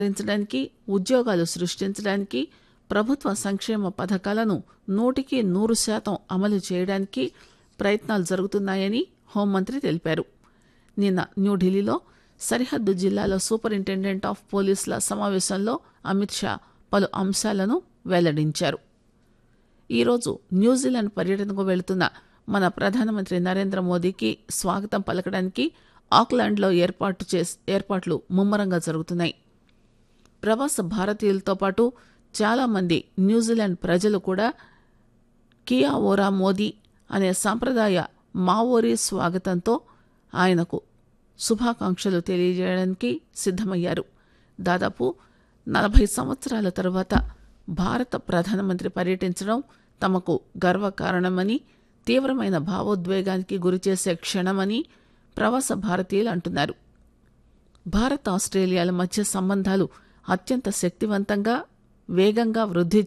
పెంచడానికి ఉద్యోగాలు సృష్టించడానికి ప్రభుత్వ సంక్షేమ పథకాలను నూటికి నూరు శాతం అమలు చేయడానికి ప్రయత్నాలు జరుగుతున్నాయని హోంమంత్రి తెలిపారు నిన్న న్యూఢిల్లీలో సరిహద్దు జిల్లాల సూపరింటెండెంట్ ఆఫ్ పోలీసుల సమావేశంలో అమిత్ షా పలు అంశాలను వెల్లడించారు ఈరోజు న్యూజిలాండ్ పర్యటనకు వెళుతున్న మన ప్రధానమంత్రి నరేంద్ర మోదీకి స్వాగతం పలకడానికి ఆక్లాండ్లో ఏర్పాటు చేస్ ఏర్పాట్లు ముమ్మరంగా జరుగుతున్నాయి ప్రవాస భారతీయులతో పాటు చాలా మంది న్యూజిలాండ్ ప్రజలు కూడా కియా ఓరా మోదీ అనే సాంప్రదాయ మావోరీ స్వాగతంతో ఆయనకు శుభాకాంక్షలు తెలియజేయడానికి సిద్ధమయ్యారు దాదాపు నలభై సంవత్సరాల తరువాత భారత ప్రధానమంత్రి పర్యటించడం తమకు గర్వకారణమని తీవ్రమైన భావోద్వేగానికి గురిచేసే క్షణమని ప్రవాస భారతీయులు అంటున్నారు భారత్ ఆస్ట్రేలియాల మధ్య సంబంధాలు అత్యంత శక్తివంతంగా వేగంగా వృద్ధి